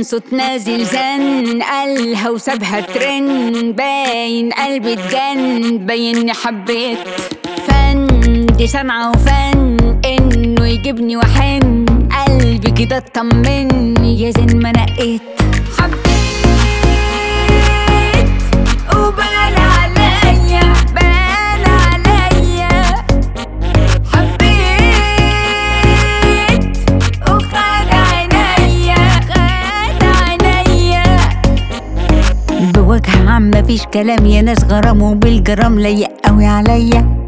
صوت نازل زن قالها وسابها ترن باين قلبي اتجن باين حبيت فن دي سمعة وفن انه يجيبني وحن قلبي كده اطمن يا زين ما نقيت حبيت وبان عليا بان عليا حبيت وخد عينيا خد عينيا بوجه عام مفيش كلام يا ناس غرام وبالجرام لايق قوي عليا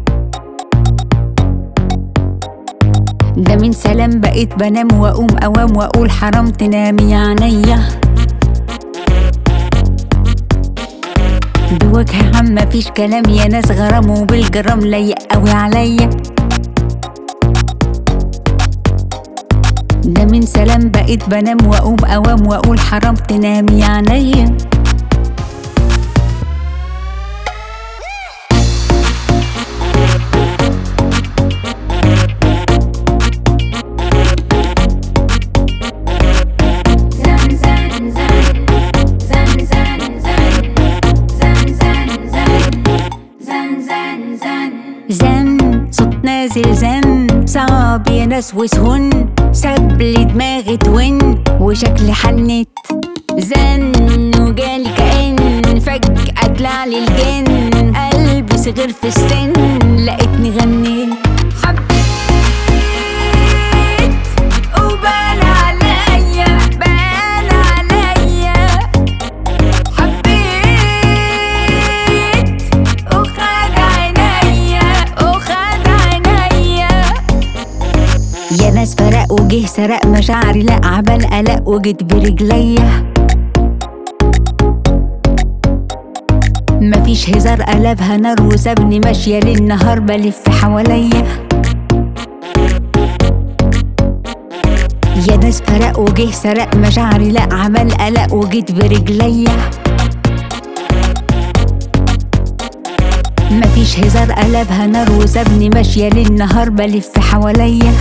ده من سلام بقيت بنام واقوم اوام واقول حرام تنامي يا عينيا بوجه عام مفيش كلام يا ناس غرام وبالجرام لايق قوي عليا ده من سلام بقيت بنام واقوم اوام واقول حرام تنامي يا عينيا زن صوت نازل زن صعب يا ناس وسهن ساب لي دماغي تون وشكلي حنت زن وجالي كأن فجأة طلع لي الجن قلبي صغير في السن لقيتني غنيت حبيت وبان عليا بان عليا حبيت وخد عينيا وخد عينيا يا ناس فرق وجه سرق مشاعري لا عبال قلق وجيت برجليا مفيش هزار قلبها نار وسابني ماشية للنهار بلف حواليا يا ناس فرق وجه سرق مشاعري لا عمل قلق وجيت برجليا مفيش هزار قلبها نار وسابني ماشية للنهار بلف حواليا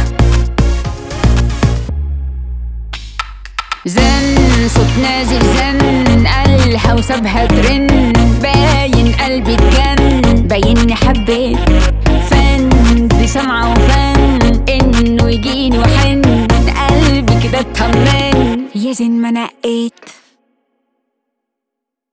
زن صوت نازل زن قالها وسابها ترن باين قلبي اتجن بايني حبيت فن دي سمعة وفن انه يجيني وحن قلبي كده اطمن يا زين ما نقيت